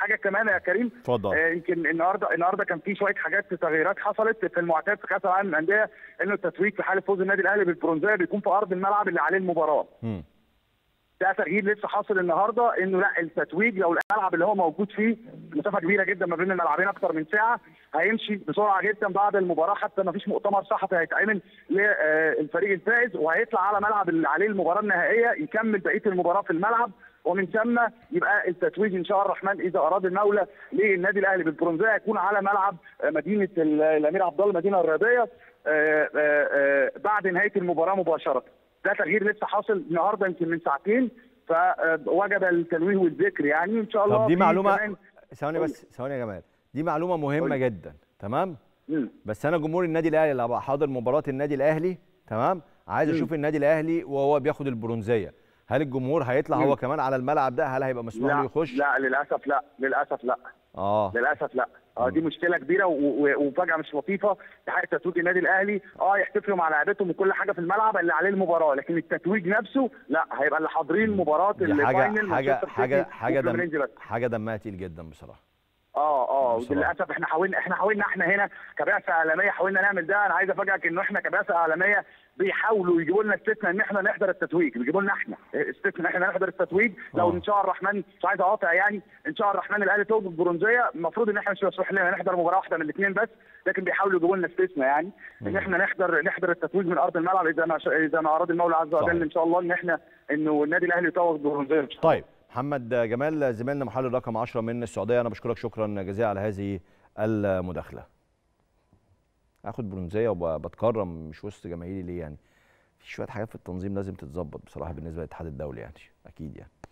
حاجه كمان يا كريم اتفضل آه، يمكن النهارده النهارده كان في شويه حاجات تغييرات حصلت في المعتاد في كاس العالم للانديه انه التتويج في حاله فوز النادي الاهلي بالبرونزيه بيكون في ارض الملعب اللي عليه المباراه مم. ده تغيير لسه حاصل النهارده انه لا التتويج لو الملعب اللي هو موجود فيه مسافه كبيره جدا ما بين الملعبين اكتر من ساعه هيمشي بسرعه جدا بعد المباراه حتى ما فيش مؤتمر صحفي هيتعمل للفريق الفائز وهيطلع على ملعب اللي عليه المباراه النهائيه يكمل بقيه المباراه في الملعب ومن ثم يبقى التتويج ان شاء الرحمن اذا اراد المولى للنادي الاهلي بالبرونزيه هيكون على ملعب آه، مدينه ال- الامير عبد الله المدينه الرياضيه آه، آه، آه، بعد نهايه المباراه مباشره ده تغيير لسه حاصل النهارده يمكن من ساعتين فوجب التنويه والذكر يعني ان شاء الله طب دي في معلومه كمان- ثواني بس ثواني يا جمال دي معلومه مهمه قول. جدا تمام مم. بس انا جمهور النادي الاهلي اللي هبقى حاضر مباراه النادي الاهلي تمام عايز مم. اشوف النادي الاهلي وهو بياخد البرونزيه هل الجمهور هيطلع مم. هو كمان على الملعب ده هل هيبقى مسموح له لا يخش لا للاسف لا للاسف لا اه للاسف لا اه دي مشكله كبيره و- و- ومفاجاه مش لطيفه في حاجه تتويج النادي الاهلي اه يحتفلوا مع لعيبتهم وكل حاجه في الملعب اللي عليه المباراه لكن التتويج نفسه لا هيبقى اللي حاضرين مباراه دي حاجه الفاينل حاجه مانشستر حاجه سيتي حاجه دم وفلومينيزي بس حاجه دمها تقيل جدا بصراحه اه اه بصراحة. وللاسف احنا حاولنا احنا حاولنا احنا هنا كبعثه اعلاميه حاولنا نعمل ده انا عايز افاجئك انه احنا كبعثه اعلاميه بيحاولوا يجيبوا لنا استثناء ان احنا نحضر التتويج بيجيبوا لنا احنا استثناء ان احنا نحضر التتويج لو آه. ان شاء الرحمن مش عايز اقاطع يعني ان شاء الرحمن الاهلي توج البرونزيه المفروض ان احنا مش مسموح لنا نحضر مباراه واحده من الاثنين بس لكن بيحاولوا يجيبوا لنا استثناء يعني ان احنا نحضر نحضر التتويج من ارض الملعب اذا ما اذا ما اراد المولى عز صحيح. وجل ان شاء الله ان احنا انه النادي الاهلي يتوج بالبرونزيه ان شاء الله طيب محمد جمال زميلنا محلل رقم 10 من السعوديه انا بشكرك شكرا جزيلا على هذه المداخله اخد برونزيه وبتكرم مش وسط جماهيري ليه يعني في شويه حاجات في التنظيم لازم تتظبط بصراحه بالنسبه للاتحاد الدولي يعني اكيد يعني